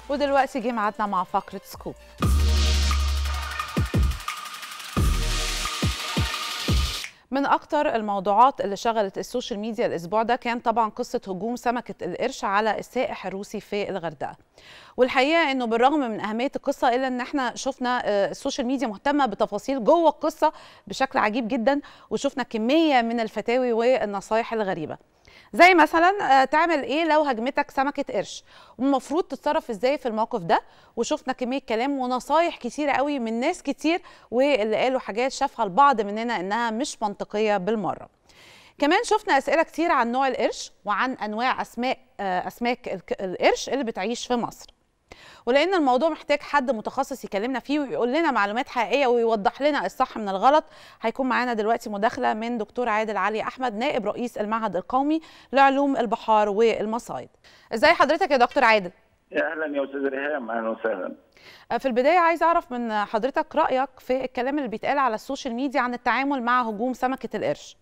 ودلوقتي جه ميعادنا مع فقرة سكوب من أكتر الموضوعات اللي شغلت السوشيال ميديا الأسبوع ده كان طبعا قصة هجوم سمكة القرش على السائح الروسي في الغردقة والحقيقة أنه بالرغم من أهمية القصة إلا أن احنا شفنا السوشيال ميديا مهتمة بتفاصيل جوه القصة بشكل عجيب جدا وشفنا كمية من الفتاوي والنصايح الغريبة زي مثلا تعمل ايه لو هجمتك سمكه قرش والمفروض تتصرف ازاي في الموقف ده وشفنا كميه كلام ونصايح كتيره قوي من ناس كتير واللي قالوا حاجات شافها البعض مننا انها مش منطقيه بالمره كمان شفنا اسئله كتير عن نوع القرش وعن انواع اسماء اسماك القرش اللي بتعيش في مصر ولان الموضوع محتاج حد متخصص يكلمنا فيه ويقول لنا معلومات حقيقيه ويوضح لنا الصح من الغلط هيكون معانا دلوقتي مداخله من دكتور عادل علي احمد نائب رئيس المعهد القومي لعلوم البحار والمصايد ازاي حضرتك يا دكتور عادل اهلا يا استاذ ريهام اهلا وسهلا في البدايه عايز اعرف من حضرتك رايك في الكلام اللي بيتقال على السوشيال ميديا عن التعامل مع هجوم سمكه القرش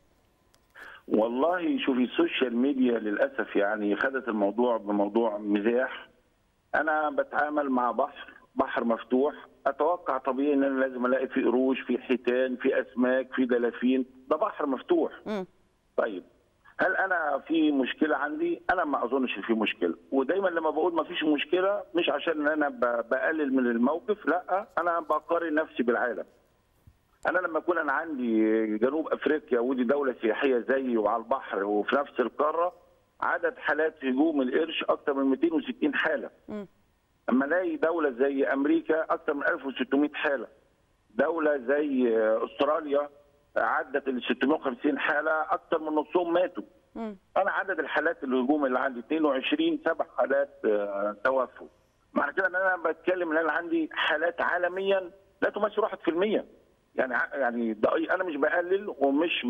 والله شوفي السوشيال ميديا للاسف يعني خدت الموضوع بموضوع مزاح انا بتعامل مع بحر بحر مفتوح اتوقع طبيعي ان انا لازم الاقي فيه قروش في حيتان في اسماك في دلافين ده بحر مفتوح م. طيب هل انا في مشكله عندي انا ما اظنش في مشكله ودايما لما بقول ما فيش مشكله مش عشان انا بقلل من الموقف لا انا بقارن نفسي بالعالم انا لما اكون انا عندي جنوب افريقيا ودي دوله سياحيه زيي وعلى البحر وفي نفس القاره عدد حالات هجوم القرش اكثر من 260 حاله. م. اما الاقي دوله زي امريكا اكثر من 1600 حاله. دوله زي استراليا عدت ال 650 حاله اكثر من نصهم ماتوا. م. انا عدد الحالات الهجوم اللي عندي 22 سبع حالات توفوا. معنى كده ان انا بتكلم ان انا عندي حالات عالميا لا تمثل 1% يعني يعني انا مش بقلل ومش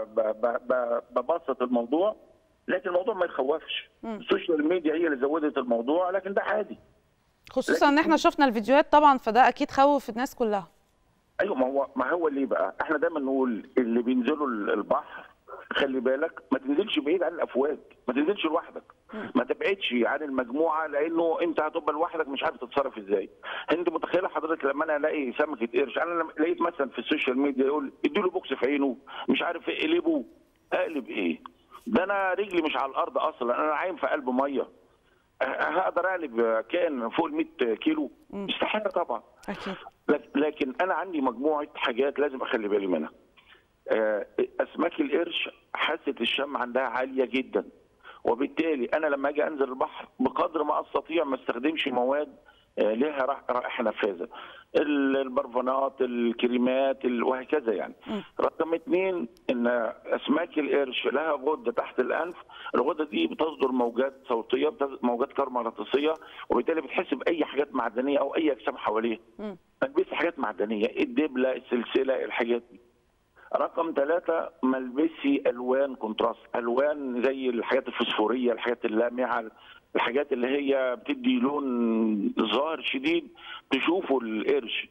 ببسط الموضوع لكن الموضوع ما يخوفش السوشيال ميديا هي اللي زودت الموضوع لكن ده عادي خصوصا ان احنا شفنا الفيديوهات طبعا فده اكيد خوف الناس كلها ايوه ما هو ما هو ليه بقى احنا دايما نقول اللي بينزلوا البحر خلي بالك ما تنزلش بعيد عن الافواج ما تنزلش لوحدك ما تبعدش عن المجموعه لانه انت هتبقى لوحدك مش عارف تتصرف ازاي انت متخيله حضرتك لما انا الاقي سمكه قرش انا لما لقيت مثلا في السوشيال ميديا يقول اديله بوكس في عينه مش عارف ايه اقلبه اقلب ايه ده انا رجلي مش على الارض اصلا انا عايم في قلب ميه هقدر اقلب كان فوق ال 100 كيلو استحاله طبعا اكيد لكن انا عندي مجموعه حاجات لازم اخلي بالي منها اسماك القرش حاسه الشم عندها عاليه جدا وبالتالي انا لما اجي انزل البحر بقدر ما استطيع ما استخدمش مواد لها رائحه نفاذه البرفانات الكريمات وهكذا يعني م. رقم اثنين ان اسماك القرش لها غده تحت الانف الغده دي بتصدر موجات صوتيه موجات كهرومغناطيسيه وبالتالي بتحس باي حاجات معدنيه او اي اجسام حواليها ملبسي حاجات معدنيه الدبله السلسله الحاجات دي رقم ثلاثة ملبسي ألوان كونتراست ألوان زي الحاجات الفسفورية الحاجات اللامعة الحاجات اللي هي بتدي لون ظاهر شديد تشوفوا القرش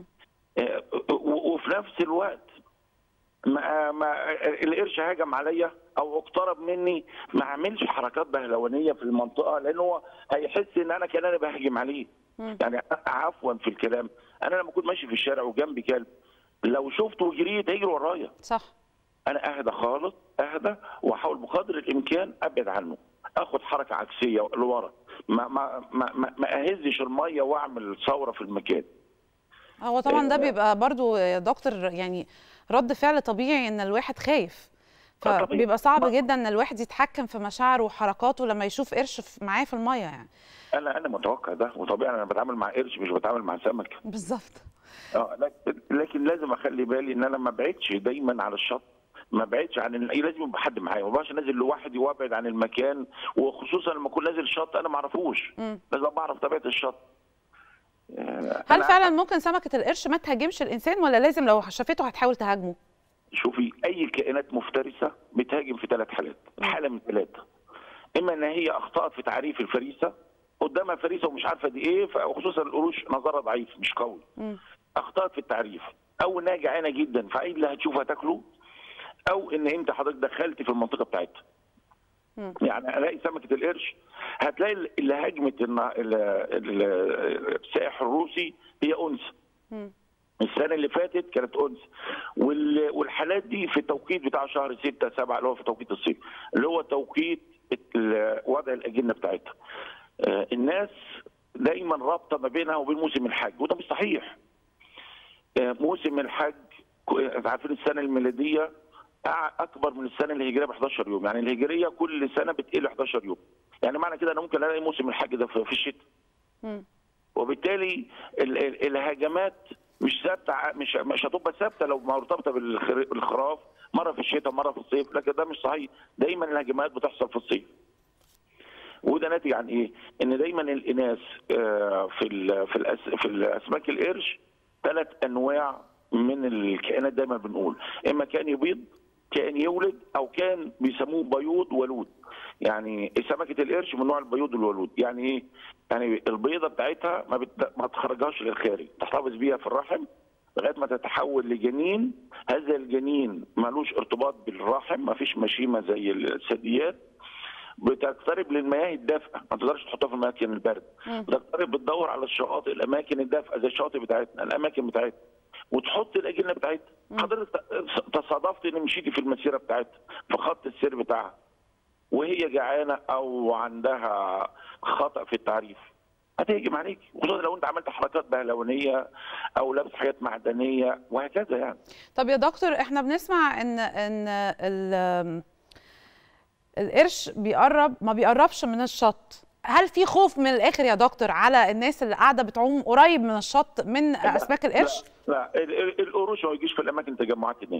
وفي نفس الوقت ما ما القرش هاجم عليا او اقترب مني ما اعملش حركات بهلوانيه في المنطقه لان هو هيحس ان انا كان بهجم عليه يعني عفوا في الكلام انا لما كنت ماشي في الشارع وجنبي كلب لو شفته وجريت هيجري ورايا صح انا اهدى خالص اهدى واحاول بقدر الامكان ابعد عنه اخد حركه عكسيه لورا ما ما ما ما, ما اهزش الميه واعمل ثوره في المكان هو طبعا ده بيبقى برضو يا دكتور يعني رد فعل طبيعي ان الواحد خايف فبيبقى صعب جدا ان الواحد يتحكم في مشاعره وحركاته لما يشوف قرش معاه في الميه يعني انا انا متوقع ده وطبيعي انا بتعامل مع قرش مش بتعامل مع سمك بالظبط اه لكن لازم اخلي بالي ان انا ما ابعدش دايما على الشط ما ابعدش عن ال... لازم يبقى حد معايا ما بقاش نازل لوحدي وابعد عن المكان وخصوصا لما اكون نازل شط انا ما اعرفوش لازم بعرف طبيعه الشط هل فعلا ممكن سمكه القرش ما تهاجمش الانسان ولا لازم لو شافته هتحاول تهاجمه؟ شوفي اي كائنات مفترسه بتهاجم في ثلاث حالات، حاله من ثلاثه. اما ان هي اخطات في تعريف الفريسه قدامها فريسه ومش عارفه دي ايه وخصوصا القروش نظرها ضعيف مش قوي. اخطات في التعريف او انها جعانه جدا فاي اللي هتشوفها تاكله او ان انت حضرتك دخلت في المنطقه بتاعتها. يعني الاقي سمكه القرش هتلاقي اللي هاجمت النا- ال- ال- السائح الروسي هي انثى السنه اللي فاتت كانت انثى وال- والحالات دي في التوقيت بتاع شهر 6 7 اللي هو في توقيت الصيف اللي هو توقيت ال- وضع الاجنه بتاعتها آه، الناس دايما رابطه ما بينها وبين موسم الحج وده مش صحيح آه، موسم الحج كو- انتوا عارفين السنه الميلاديه أع- اكبر من السنه الهجريه ب 11 يوم يعني الهجريه كل سنه بتقل 11 يوم يعني معنى كده انا ممكن الاقي موسم الحج ده في في الشتاء مم. وبالتالي ال- ال- الهجمات مش ثابته ع- مش مش هتبقى ثابته لو مرتبطه بالخر- بالخراف مره في الشتاء مره في الصيف لكن ده مش صحيح دايما الهجمات بتحصل في الصيف وده ناتج عن ايه؟ ان دايما الاناث آه، في ال في الأس في الاسماك القرش ثلاث انواع من الكائنات دايما بنقول اما كان يبيض كان يولد او كان بيسموه بيوض ولود يعني سمكه القرش من نوع البيوض والولود يعني ايه؟ يعني البيضه بتاعتها ما بت... ما تخرجهاش للخارج تحتفظ بيها في الرحم لغايه ما تتحول لجنين هذا الجنين ملوش ارتباط بالرحم ما فيش مشيمه زي الثدييات بتقترب للمياه الدافئه ما تقدرش تحطها في الاماكن البارده بتقترب بتدور على الشواطئ الاماكن الدافئه زي الشواطئ بتاعتنا الاماكن بتاعتنا وتحط الاجنه بتاعتها حضرتك تصادفت ان مشيتي في المسيره بتاعتها في خط السير بتاعها وهي جعانه او عندها خطا في التعريف هتهجم عليك خصوصا لو انت عملت حركات بهلوانيه او لابس حاجات معدنيه وهكذا يعني طب يا دكتور احنا بنسمع ان ان ال- القرش بيقرب ما بيقربش من الشط هل في خوف من الاخر يا دكتور على الناس اللي قاعده بتعوم قريب من الشط من اسماك القرش لا, لا ال- ال- القروش ما يجيش في الاماكن تجمعات الناس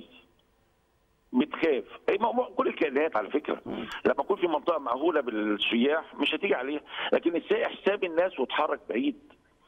بتخاف أي ما- ما- كل الكائنات على فكره لما يكون في منطقه مأهوله بالسياح مش هتيجي عليها لكن السائح ساب الناس واتحرك بعيد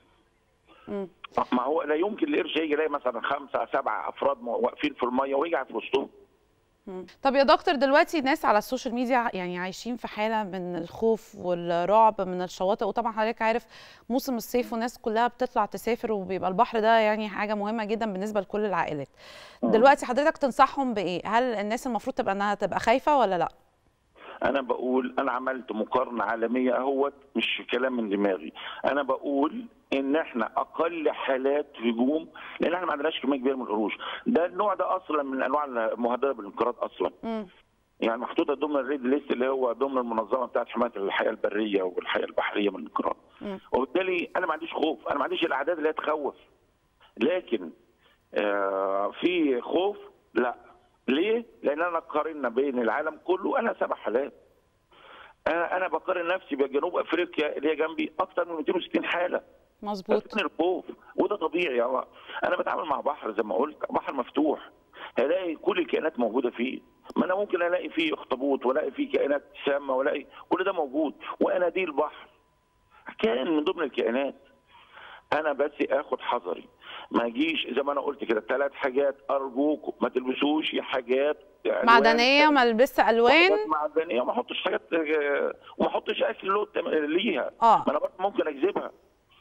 ما هو لا يمكن القرش يجي يلاقي مثلا خمسه سبعه افراد واقفين في الميه ويقعد في وسطهم طب يا دكتور دلوقتي ناس على السوشيال ميديا يعني عايشين في حاله من الخوف والرعب من الشواطئ وطبعا حضرتك عارف موسم الصيف والناس كلها بتطلع تسافر وبيبقى البحر ده يعني حاجه مهمه جدا بالنسبه لكل العائلات دلوقتي حضرتك تنصحهم بايه هل الناس المفروض تبقى انها تبقى خايفه ولا لا انا بقول انا عملت مقارنه عالميه اهوت مش كلام من دماغي انا بقول ان احنا اقل حالات هجوم لان احنا ما عندناش كميه كبيره من القروش ده النوع ده اصلا من انواع المهدده بالانقراض اصلا مم. يعني محطوطه ضمن الريد ليست اللي هو ضمن المنظمه بتاعت حمايه الحياه البريه والحياه البحريه من الانقراض مم. وبالتالي انا ما عنديش خوف انا ما عنديش الاعداد اللي هي تخوف لكن آه في خوف لا ليه؟ لان انا قارنا بين العالم كله انا سبع حالات انا انا بقارن نفسي بجنوب افريقيا اللي هي جنبي اكثر من 260 حاله مظبوط فين الخوف وده طبيعي هو انا بتعامل مع بحر زي ما قلت بحر مفتوح هلاقي كل الكائنات موجوده فيه ما انا ممكن الاقي فيه اخطبوط والاقي فيه كائنات سامه والاقي كل ده موجود وانا دي البحر كائن من ضمن الكائنات انا بس اخد حذري ما اجيش زي ما انا قلت كده ثلاث حاجات ارجوكم ما تلبسوش حاجات ألوان معدنيه ما البس الوان حاجات معدنيه وما احطش حاجات آه، وما احطش اكل له تم- ليها اه ما انا برضه ممكن اجذبها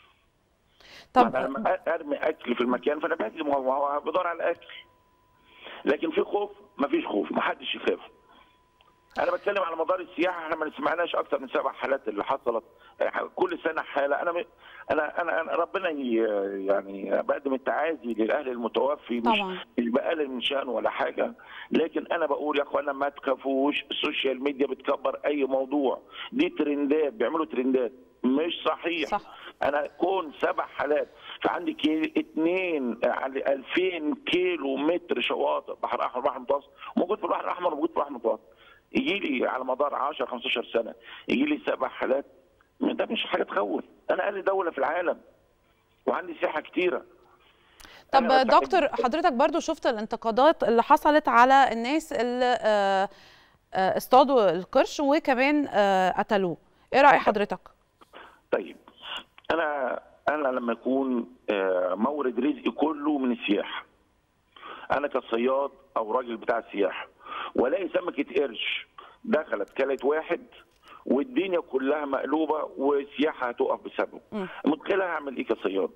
طب أنا لما ارمي اكل في المكان فانا بجذب ما هو بدور على الاكل لكن في خوف ما فيش خوف ما حدش يخاف انا بتكلم على مدار السياحه احنا ما سمعناش اكتر من سبع حالات اللي حصلت كل سنه حاله انا م- انا انا, أنا ربنا ي- يعني بقدم التعازي للاهل المتوفي مش طبعا. مش بقلل من شأنه ولا حاجه لكن انا بقول يا اخوانا ما تخافوش السوشيال ميديا بتكبر اي موضوع دي ترندات بيعملوا ترندات مش صحيح صح. انا كون سبع حالات فعندي كي اثنين يعني 2000 كيلو متر شواطئ بحر احمر بحر متوسط موجود في البحر الاحمر وموجود في البحر المتوسط يجي لي على مدار 10 15 سنه يجي لي سبع حالات ده مش حاجه تخوف انا اقل دوله في العالم وعندي سياحه كتيره طب أنا بستعد- دكتور حضرتك برضو شفت الانتقادات اللي حصلت على الناس اللي آه، آه، اصطادوا القرش وكمان آه، قتلوه ايه رأي حضرتك طيب انا انا لما يكون آه، مورد رزقي كله من السياحه انا كصياد او راجل بتاع سياحه والاقي سمكه قرش دخلت كلت واحد والدنيا كلها مقلوبه والسياحه هتقف بسببه مم. متخيل هعمل ايه كصياد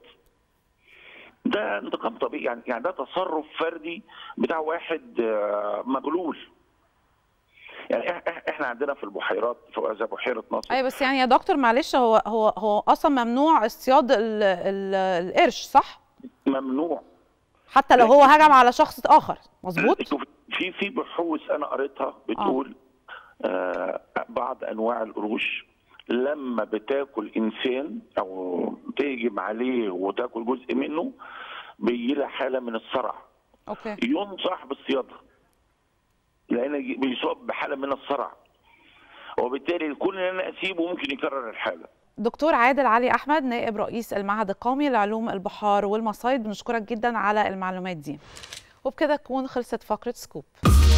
ده انتقام طبيعي يعني يعني ده تصرف فردي بتاع واحد آه، مغلول يعني إح- إح- احنا احنا عندنا في البحيرات في زي بحيره ناصر ايوه بس يعني يا دكتور معلش هو هو هو اصلا ممنوع اصطياد ال- ال- القرش صح ممنوع حتى لو هو هجم على شخص اخر مظبوط شوف، في في بحوث انا قريتها بتقول آه بعض انواع القروش لما بتاكل انسان او تهجم عليه وتاكل جزء منه بيجي لها حاله من الصرع اوكي ينصح باصطيادها لان بيصاب بحاله من الصرع وبالتالي كل ان انا اسيبه ممكن يكرر الحاله دكتور عادل علي احمد نائب رئيس المعهد القومي لعلوم البحار والمصايد بنشكرك جدا على المعلومات دي وبكده تكون خلصت فقره سكوب